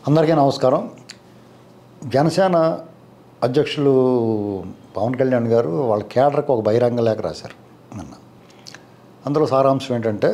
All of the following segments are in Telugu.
అందరికీ నమస్కారం జనసేన అధ్యక్షులు పవన్ కళ్యాణ్ గారు వాళ్ళ కేడర్కి ఒక బహిరంగ లేఖ రాశారు నిన్న అందులో సారాంశం ఏంటంటే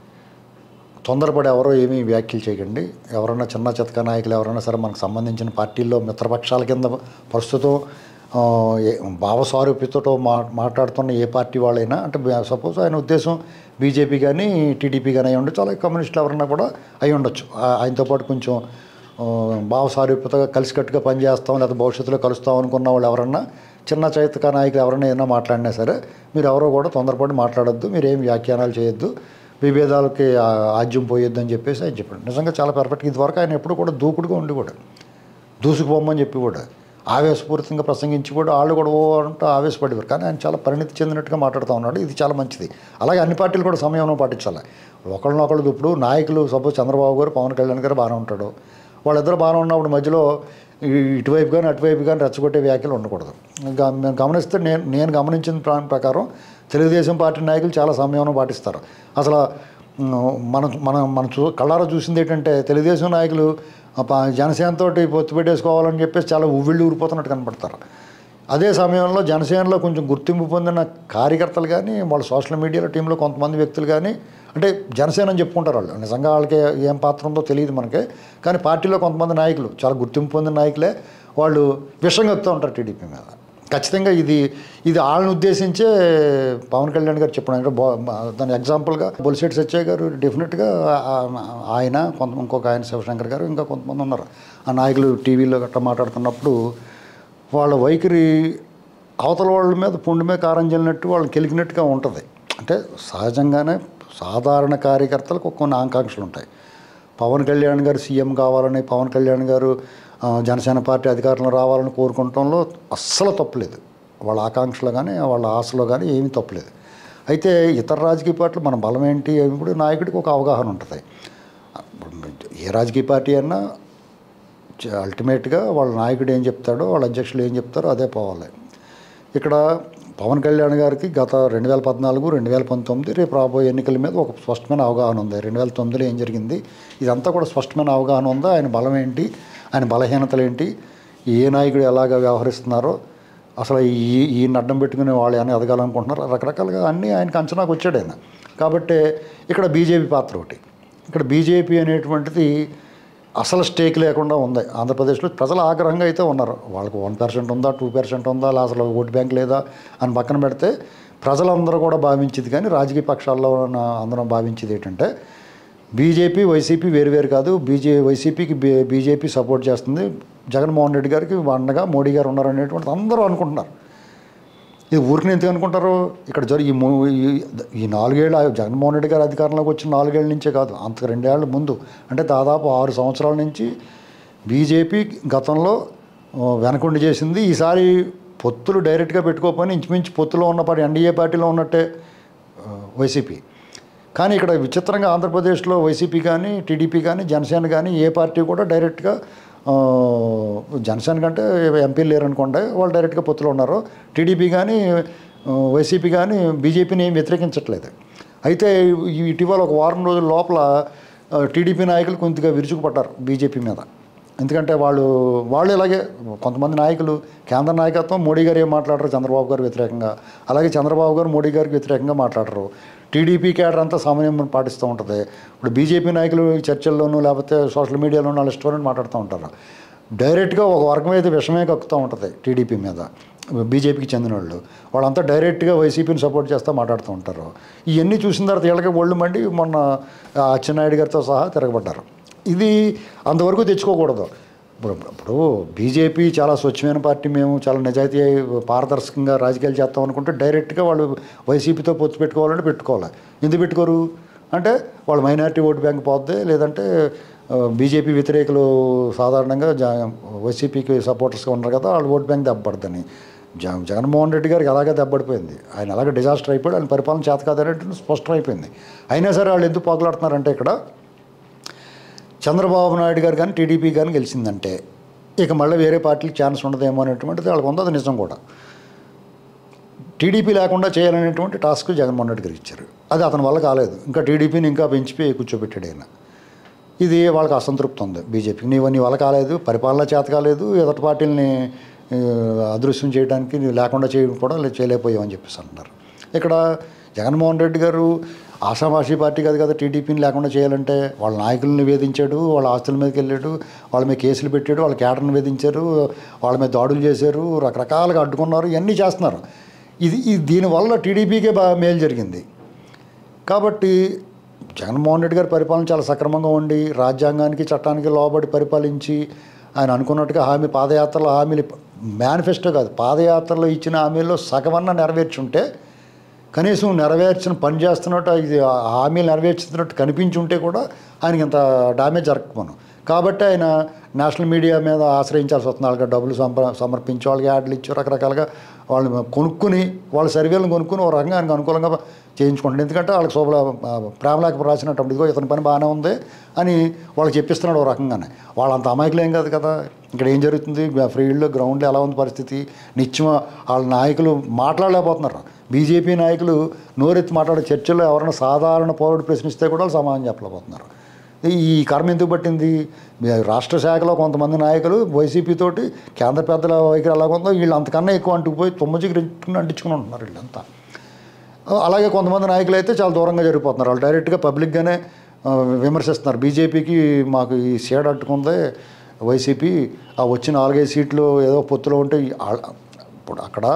తొందరపడి ఎవరో ఏమీ వ్యాఖ్యలు చేయకండి ఎవరైనా చిన్న చితక నాయకులు ఎవరైనా సరే మనకు సంబంధించిన పార్టీల్లో మిత్రపక్షాల కింద ప్రస్తుతం ఆ, ఏ- భావస్వారూప్యతతో మా మాట్లాడుతున్న ఏ పార్టీ వాళ్ళైనా అంటే సపోజ్ ఆయన ఉద్దేశం బీజేపీ కానీ టీడీపీ కానీ అయి ఉండొచ్చు అలాగే కమ్యూనిస్టులు ఎవరైనా కూడా అయి ఉండొచ్చు ఆ- ఆయనతో పాటు కొంచెం ఆ, భావసారూప్యతగా కలిసికట్టుగా పనిచేస్తాం లేదా భవిష్యత్తులో కలుస్తాం అనుకున్న వాళ్ళు ఎవరన్నా చిన్న చైతక నాయకులు ఎవరైనా ఏదైనా మాట్లాడినా సరే మీరు ఎవరో కూడా తొందరపడి మాట్లాడొద్దు మీరు ఏం వ్యాఖ్యానాలు చేయొద్దు విభేదాలకి ఆ, ఆజ్యం పోయొద్దు అని చెప్పేసి ఆయన చెప్పాడు నిజంగా చాలా పర్ఫెక్ట్ ఇదివరకు ఆయన ఎప్పుడు కూడా దూకుడుగా ఉండి కూడా దూసుకుపోమని చెప్పి కూడా ఆవేశపూరితంగా ప్రసంగించి కూడా వాళ్ళు కూడా ఓ అంటూ ఆవేశపడేవారు కానీ ఆయన చాలా పరిణితి చెందినట్టుగా మాట్లాడుతూ ఉన్నాడు ఇది చాలా మంచిది అలాగే అన్ని పార్టీలు కూడా సమయంలో పాటించాలి ఒకళ్ళనొకళ్ళు ఇప్పుడు నాయకులు సపోజ్ చంద్రబాబు గారు పవన్ కళ్యాణ్ గారు బాగానే ఉంటాడు వాళ్ళిద్దరు బాగానే ఉన్నప్పుడు మధ్యలో ఈ- ఇటువైపు కానీ అటువైపు కానీ రెచ్చగొట్టే వ్యాఖ్యలు ఉండకూడదు ఇంకా మేము గమనిస్తే నేను నేను గమనించిన ప్రా- ప్రకారం తెలుగుదేశం పార్టీ నాయకులు చాలా సంయమనం పాటిస్తారు అసలు ఉమ్, మనం మనం మనం చూ కళ్ళారా చూసింది ఏంటంటే తెలుగుదేశం నాయకులు ఆ ప- జనసేనతో పొత్తు పెట్టేసుకోవాలని చెప్పేసి చాలా ఉవ్విళ్ళు ఊరిపోతున్నట్టు కనపడతారు అదే సమయంలో జనసేనలో కొంచెం గుర్తింపు పొందిన కార్యకర్తలు కానీ వాళ్ళ సోషల్ మీడియాలో టీంలో కొంతమంది వ్యక్తులు కానీ అంటే జనసేన అని చెప్పుకుంటారు వాళ్ళు నిజంగా వాళ్ళకి ఏం పాత్ర ఉందో తెలియదు మనకి కానీ పార్టీలో కొంతమంది నాయకులు చాలా గుర్తింపు పొందిన నాయకులే వాళ్ళు విషం కక్కుతూ ఉంటారు టీడీపీ మీద ఖచ్చితంగా ఇది ఇది వాళ్ళని ఉద్దేశించే పవన్ కళ్యాణ్ గారు చెప్పడం అంటే బా- దాని ఎగ్జాంపుల్గా బొలిశెట్టి సత్యయ్య గారు డెఫినెట్గా ఆ- ఆయన కొంత ఇంకొక ఆయన శివశంకర్ గారు ఇంకా కొంతమంది ఉన్నారు ఆ నాయకులు టీవీలో గట్రా మాట్లాడుతున్నప్పుడు వాళ్ళ వైఖరి అవతల వాళ్ళ మీద పుండు మీద కారం చల్లినట్టు వాళ్ళని కెలికినట్టుగా ఉంటుంది అంటే సహజంగానే సాధారణ కార్యకర్తలకు కొన్ని ఆకాంక్షలు ఉంటాయి పవన్ కళ్యాణ్ గారు సీఎం కావాలని పవన్ కళ్యాణ్ గారు ఆ, జనసేన పార్టీ అధికారంలో రావాలని కోరుకోవటంలో అస్సలు తప్పులేదు వాళ్ళ ఆకాంక్షలు కానీ వాళ్ళ ఆశలో కానీ ఏమీ తప్పులేదు అయితే ఇతర రాజకీయ పార్టీలు మన బలం ఏంటి ఇప్పుడు నాయకుడికి ఒక అవగాహన ఉంటుంది ఏ రాజకీయ పార్టీ అన్నా చ- అల్టిమేట్గా వాళ్ళ నాయకుడు ఏం చెప్తాడో వాళ్ళ అధ్యక్షులు ఏం చెప్తారో అదే పోవాలి ఇక్కడ పవన్ కళ్యాణ్ గారికి గత రెండు వేల పద్నాలుగు రెండు వేల పంతొమ్మిది రేపు రాబోయే ఎన్నికల మీద ఒక స్పష్టమైన అవగాహన ఉంది రెండు వేల తొమ్మిదిలో ఏం జరిగింది ఇదంతా కూడా స్పష్టమైన అవగాహన ఉందా ఆయన బలం ఏంటి ఆయన బలహీనతలు ఏంటి ఏ నాయకుడు ఎలాగ వ్యవహరిస్తున్నారో అసలు ఈ ఈ అడ్డం పెట్టుకుని వాళ్ళు ఏమైనా ఎదగాలనుకుంటున్నారు రకరకాలుగా అన్నీ ఆయనకు అంచనాకు వచ్చాడు ఆయన కాబట్టి ఇక్కడ బీజేపీ పాత్ర ఒకటి ఇక్కడ బీజేపీ అనేటువంటిది అసలు స్టేక్ లేకుండా ఉంది ఆంధ్రప్రదేశ్లో ప్రజలు ఆగ్రహంగా అయితే ఉన్నారు వాళ్ళకు వన్ పర్సెంట్ ఉందా టూ పర్సెంట్ ఉందా లేదా అసలు ఓటు బ్యాంక్ లేదా అని పక్కన పెడితే ప్రజలందరూ కూడా భావించేది కానీ రాజకీయ పక్షాల్లో ఉన్న అందరం భావించేది ఏంటంటే బీజేపీ వైసీపీ వేరు వేరు కాదు బీజే వైసీపీకి బీ బీజేపీ సపోర్ట్ చేస్తుంది జగన్మోహన్ రెడ్డి గారికి అండగా మోడీ గారు ఉన్నారు అనేటువంటిది అందరూ అనుకుంటున్నారు ఇది ఊరికి ఎందుకు అనుకుంటారు ఇక్కడ జరిగి ఈ మూ- ఈ- ఈ నాలుగేళ్ళు ఆ జగన్మోహన్ రెడ్డి గారు అధికారంలోకి వచ్చిన నాలుగేళ్ల నుంచే కాదు అంత రెండేళ్ల ముందు అంటే దాదాపు ఆరు సంవత్సరాల నుంచి బీజేపీ గతంలో ఆ, వెనకుండి చేసింది ఈసారి పొత్తులు డైరెక్ట్గా పెట్టుకోకపోయినా ఇంచుమించు పొత్తులో ఉన్న పార్టీ ఎన్డీఏ పార్టీలో ఉన్నట్టే ఆ, వైసీపీ కానీ ఇక్కడ విచిత్రంగా ఆంధ్రప్రదేశ్లో వైసీపీ కానీ టీడీపీ కానీ జనసేన కానీ ఏ పార్టీ కూడా డైరెక్ట్గా ఆ, జనసేన కంటే ఎంపీలు లేరు అనుకోండి వాళ్ళు డైరెక్ట్గా పొత్తులో ఉన్నారు టీడీపీ కానీ ఆ, వైసీపీ కానీ బీజేపీని ఏం వ్యతిరేకించట్లేదు అయితే ఈ- ఇటీవల ఒక వారం రోజుల లోపల ఆ, టీడీపీ నాయకులు కొద్దిగా విరుచుకుపడ్డారు బీజేపీ మీద ఎందుకంటే వాళ్ళు వాళ్ళు ఇలాగే కొంతమంది నాయకులు కేంద్ర నాయకత్వం మోడీ గారు ఏం మాట్లాడరు చంద్రబాబు గారు వ్యతిరేకంగా అలాగే చంద్రబాబు గారు మోడీ గారికి వ్యతిరేకంగా మాట్లాడరు టీడీపీ క్యాడర్ అంతా సమన్వయం పాటిస్తూ ఉంటుంది ఇప్పుడు బీజేపీ నాయకులు చర్చల్లోనూ లేకపోతే సోషల్ మీడియాలోనూ వాళ్ళ ఇష్టం మాట్లాడుతూ ఉంటారు డైరెక్ట్గా ఒక వర్గం అయితే విషమే కక్కుతూ ఉంటుంది టీడీపీ మీద బీజేపీకి చెందిన వాళ్ళు వాళ్ళంతా డైరెక్ట్గా వైసీపీని సపోర్ట్ చేస్తూ మాట్లాడుతూ ఉంటారు ఇవన్నీ చూసిన తర్వాత వీళ్ళకి ఒళ్ళు మండి మొన్న ఆ అచ్చెన్నాయుడు గారితో సహా తిరగబడ్డారు ఇది అంతవరకు తెచ్చుకోకూడదు ఇప్పుడు ఇప్పుడు బీజేపీ చాలా స్వచ్ఛమైన పార్టీ మేము చాలా నిజాయితీ పారదర్శకంగా రాజకీయాలు చేస్తాం అనుకుంటే డైరెక్ట్గా వాళ్ళు వైసీపీతో పొత్తు పెట్టుకోవాలంటే పెట్టుకోవాలి ఎందుకు పెట్టుకోరు అంటే వాళ్ళు మైనారిటీ ఓటు బ్యాంక్ పోద్ది లేదంటే ఆ, బీజేపీ వ్యతిరేకులు సాధారణంగా జ వైసీపీకి సపోర్టర్స్గా ఉన్నారు కదా వాళ్ళు ఓటు బ్యాంక్ దెబ్బపడుతుంది జ జగన్మోహన్ రెడ్డి గారికి అలాగే దెబ్బడిపోయింది ఆయన అలాగే డిజాస్టర్ అయిపోయాడు ఆయన పరిపాలన చేత కాదనేటువంటి స్పష్టం అయిపోయింది అయినా సరే వాళ్ళు ఎందుకు పోగలాడుతున్నారంటే ఇక్కడ చంద్రబాబు నాయుడు గారు కానీ టీడీపీ కానీ గెలిచిందంటే ఇక మళ్ళీ వేరే పార్టీకి ఛాన్స్ ఉండదేమో అనేటువంటిది వాళ్ళకి ఉంది అది నిజం కూడా టీడీపీ లేకుండా చేయాలనేటువంటి టాస్క్ జగన్మోహన్ రెడ్డి గారు ఇచ్చారు అది అతని వల్ల కాలేదు ఇంకా టీడీపీని ఇంకా పెంచిపోయి కూర్చోబెట్టాడు ఆయన ఇది వాళ్ళకి అసంతృప్తి ఉంది బీజేపీకి నీవు నీ వల్ల కాలేదు పరిపాలన చేత కాలేదు ఎదుటి పార్టీలని ఆ, అదృశ్యం చేయడానికి నీవు లేకుండా చేయడం కూడా లే- చేయలేకపోయామని చెప్పేసి అంటున్నారు ఇక్కడ జగన్మోహన్ రెడ్డి గారు ఆషామాషి పార్టీ కాదు కదా టీడీపీని లేకుండా చేయాలంటే వాళ్ళ నాయకులను వేధించాడు వాళ్ళ ఆస్తుల మీదకి వెళ్ళాడు వాళ్ళ మీద కేసులు పెట్టాడు వాళ్ళ కేటర్ని వేధించారు వాళ్ళ మీద దాడులు చేశారు రకరకాలుగా అడ్డుకున్నారు ఇవన్నీ చేస్తున్నారు ఇది ఇది దీనివల్ల టీడీపీకే బాగా మేలు జరిగింది కాబట్టి జగన్మోహన్ రెడ్డి గారి పరిపాలన చాలా సక్రమంగా ఉండి రాజ్యాంగానికి చట్టానికి లోబడి పరిపాలించి ఆయన అనుకున్నట్టుగా హామీ పాదయాత్రలో హామీలు మేనిఫెస్టో కాదు పాదయాత్రలో ఇచ్చిన హామీల్లో సగమన్నా నెరవేర్చుంటే కనీసం నెరవేర్చిన పని చేస్తున్నట్టు ఇది ఆ హామీలు నెరవేర్చుతున్నట్టు కనిపించి ఉంటే కూడా ఆయనకి ఇంత డామేజ్ జరగకపోను కాబట్టి ఆయన నేషనల్ మీడియా మీద ఆశ్రయించాల్సి వస్తుంది వాళ్ళకి డబ్బులు సంప సమర్పించి వాళ్ళకి యాడ్లు ఇచ్చి రకరకాలుగా వాళ్ళు కొనుక్కుని వాళ్ళ సర్వేలను కొనుక్కుని ఒక రకంగా ఆయనకు అనుకూలంగా చేయించుకుంటాడు ఎందుకంటే వాళ్ళకి శోభల ప్రేమ లేక రాసినట్టు ఇదిగో ఇతని పని బాగానే ఉంది అని వాళ్ళకి చెప్పిస్తున్నాడు ఒక రకంగానే వాళ్ళంత అమాయకులు ఏం కాదు కదా ఇక్కడ ఏం జరుగుతుంది ఫీల్డ్లో గ్రౌండ్లో ఎలా ఉంది పరిస్థితి నిత్యం వాళ్ళ నాయకులు మాట్లాడలేకపోతున్నారు బీజేపీ నాయకులు నోరెత్తి మాట్లాడే చర్చల్లో ఎవరైనా సాధారణ పౌరుడు ప్రశ్నిస్తే కూడా వాళ్ళు సమాధానం చెప్పలేకపోతున్నారు ఈ కర్మ ఎందుకు పట్టింది మీ రాష్ట్ర శాఖలో కొంతమంది నాయకులు వైసీపీ తోటి కేంద్ర పెద్దల వైఖరి ఎలాగుందో వీళ్ళు అంతకన్నా ఎక్కువ అంటుకుపోయి తొమ్మిదికి రెండు అంటించుకుని ఉంటున్నారు వీళ్ళంతా అలాగే కొంతమంది నాయకులు అయితే చాలా దూరంగా జరిగిపోతున్నారు వాళ్ళు డైరెక్ట్గా పబ్లిక్గానే ఆ, విమర్శిస్తున్నారు బీజేపీకి మాకు ఈ సీడ్ అట్టుకుందే వైసీపీ ఆ వచ్చిన నాలుగైదు సీట్లు ఏదో పొత్తులో ఉంటే ఈ ఆ- ఇప్పుడు అక్కడ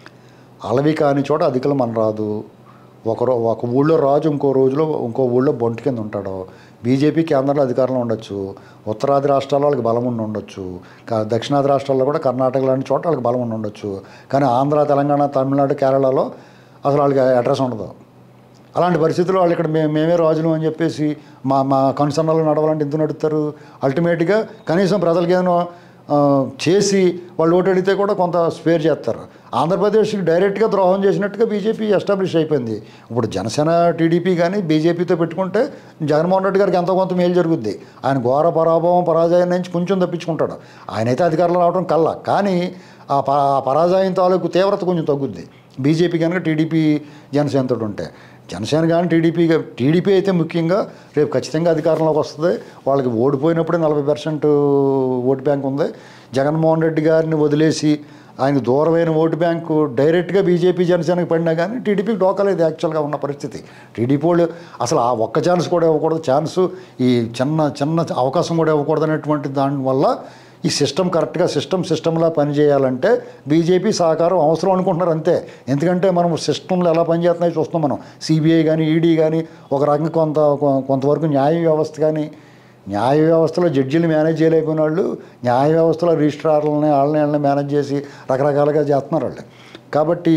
అలవి కాని చోట అధికలు మన రాదు ఒక రో ఒక ఊళ్ళో రాజు ఇంకో రోజులో ఇంకో ఊళ్ళో బొంటు కింద ఉంటాడు బీజేపీ కేంద్రంలో అధికారంలో ఉండొచ్చు ఉత్తరాది రాష్ట్రాల్లో వాళ్ళకి బలం ఉండి ఉండొచ్చు కా- దక్షిణాది రాష్ట్రాల్లో కూడా కర్ణాటక లాంటి చోట వాళ్ళకి బలం ఉండి ఉండొచ్చు కానీ ఆంధ్ర తెలంగాణ తమిళనాడు కేరళలో అసలు వాళ్ళకి అడ్రస్ ఉండదు అలాంటి పరిస్థితుల్లో వాళ్ళు ఇక్కడ మే మేమే రాజులు అని చెప్పేసి మా మా కన్సర్న్లో నడవాలంటే ఎందుకు నడుపుతారు అల్టిమేట్గా కనీసం ప్రజలకి ఏదైనా ఆ, చేసి వాళ్ళు ఓటు అడిగితే కూడా కొంత స్పేర్ చేస్తారు ఆంధ్రప్రదేశ్కి డైరెక్ట్గా ద్రోహం చేసినట్టుగా బీజేపీ ఎస్టాబ్లిష్ అయిపోయింది ఇప్పుడు జనసేన టీడీపీ కానీ బీజేపీతో పెట్టుకుంటే జగన్మోహన్ రెడ్డి గారికి ఎంతో కొంత మేలు జరుగుద్ది ఆయన ఘోర పరాభవం పరాజయం నుంచి కొంచెం తప్పించుకుంటాడు ఆయన అయితే అధికారంలో రావడం కల్లా కానీ ఆ ప ఆ పరాజయం తాలూకు తీవ్రత కొంచెం తగ్గుద్ది బీజేపీ కనుక టీడీపీ జనసేనతో ఉంటే జనసేన కానీ టీడీపీ గా- టీడీపీ అయితే ముఖ్యంగా రేపు ఖచ్చితంగా అధికారంలోకి వస్తుంది వాళ్ళకి ఓడిపోయినప్పుడే నలభై పర్సెంట్ ఓటు బ్యాంక్ ఉంది జగన్మోహన్ రెడ్డి గారిని వదిలేసి ఆయనకు దూరమైన ఓటు బ్యాంకు డైరెక్ట్గా బీజేపీ జనసేనకి పడినా కానీ టీడీపీకి డోకలేదు యాక్చువల్గా ఉన్న పరిస్థితి టీడీపీ వాళ్ళు అసలు ఆ ఒక్క ఛాన్స్ కూడా ఇవ్వకూడదు ఛాన్స్ ఈ చిన్న చిన్న అవకాశం కూడా ఇవ్వకూడదు అనేటువంటి దానివల్ల ఈ సిస్టమ్ కరెక్ట్గా సిస్టమ్ సిస్టమ్లా పనిచేయాలంటే బీజేపీ సహకారం అవసరం అనుకుంటున్నారు అంతే ఎందుకంటే మనం సిస్టంలో ఎలా పనిచేస్తున్నాయో చూస్తున్నాం మనం సిబిఐ కానీ ఈడీ కానీ ఒక రకంగా కొంత కొ- కొంతవరకు న్యాయ వ్యవస్థ కానీ న్యాయ వ్యవస్థలో జడ్జీలు మేనేజ్ చేయలేకపోయిన వాళ్ళు న్యాయ వ్యవస్థలో రిజిస్ట్రార్లని వాళ్ళని వాళ్ళని మేనేజ్ చేసి రకరకాలుగా చేస్తున్నారు వాళ్ళు కాబట్టి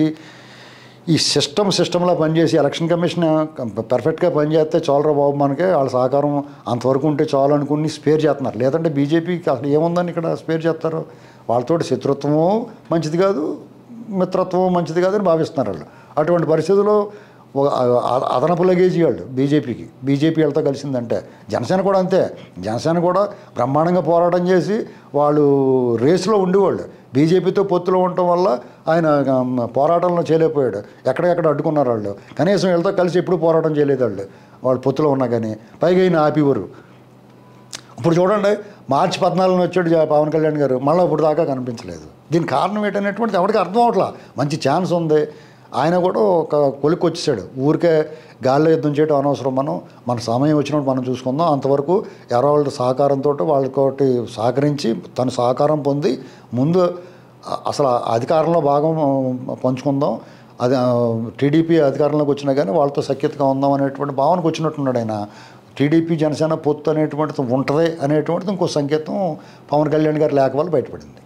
ఈ సిస్టమ్ సిస్టంలో పనిచేసి ఎలక్షన్ కమిషన్ పర్ఫెక్ట్గా పనిచేస్తే చాలరా బాబు మనకి వాళ్ళ సహకారం అంతవరకు ఉంటే చాలు అనుకుని స్పేర్ చేస్తున్నారు లేదంటే బీజేపీకి అసలు ఏముందని ఇక్కడ స్పేర్ చేస్తారు వాళ్ళతోటి శత్రుత్వము మంచిది కాదు మిత్రత్వం మంచిది కాదని భావిస్తున్నారు వాళ్ళు అటువంటి పరిస్థితుల్లో ఒక అ- అదనపు లగేజీ వాళ్ళు బీజేపీకి బీజేపీ వాళ్ళతో కలిసిందంటే జనసేన కూడా అంతే జనసేన కూడా బ్రహ్మాండంగా పోరాటం చేసి వాళ్ళు రేసులో ఉండేవాళ్ళు బీజేపీతో పొత్తులో ఉండటం వల్ల ఆయన ఉమ్, పోరాటంలో చేయలేకపోయాడు ఎక్కడెక్కడ అడ్డుకున్నారు వాళ్ళు కనీసం వీళ్ళతో కలిసి ఎప్పుడు పోరాటం చేయలేదు వాళ్ళు వాళ్ళు పొత్తులో ఉన్నా కానీ పైగా ఈయన ఆపివారు ఇప్పుడు చూడండి మార్చి పద్నాలుగున వచ్చాడు జా- పవన్ కళ్యాణ్ గారు మళ్ళీ ఇప్పుడు దాకా కనిపించలేదు దీని కారణం ఏంటనేటువంటిది ఎవరికి అర్థం అవట్లా మంచి ఛాన్స్ ఉంది ఆయన కూడా ఒక కొలికి వచ్చేసాడు ఊరికే గాల్లో యుద్ధం చేయడం అనవసరం మనం మన సమయం వచ్చినప్పుడు మనం చూసుకుందాం అంతవరకు ఎవరో వాళ్ళ సహకారంతో వాళ్ళతోటి సహకరించి తన సహకారం పొంది ముందు అ- అసలు ఆ అధికారంలో భాగం ఆ, పంచుకుందాం అది ఆ, టీడీపీ అధికారంలోకి వచ్చినా కానీ వాళ్ళతో సఖ్యతగా ఉందాం అనేటువంటి భావనకు వచ్చినట్టున్నాడు ఆయన టీడీపీ జనసేన పొత్తు అనేటువంటిది ఉంటుంది అనేటువంటిది ఇంకో సంకేతం పవన్ కళ్యాణ్ గారి లేఖ వల్ల బయటపడింది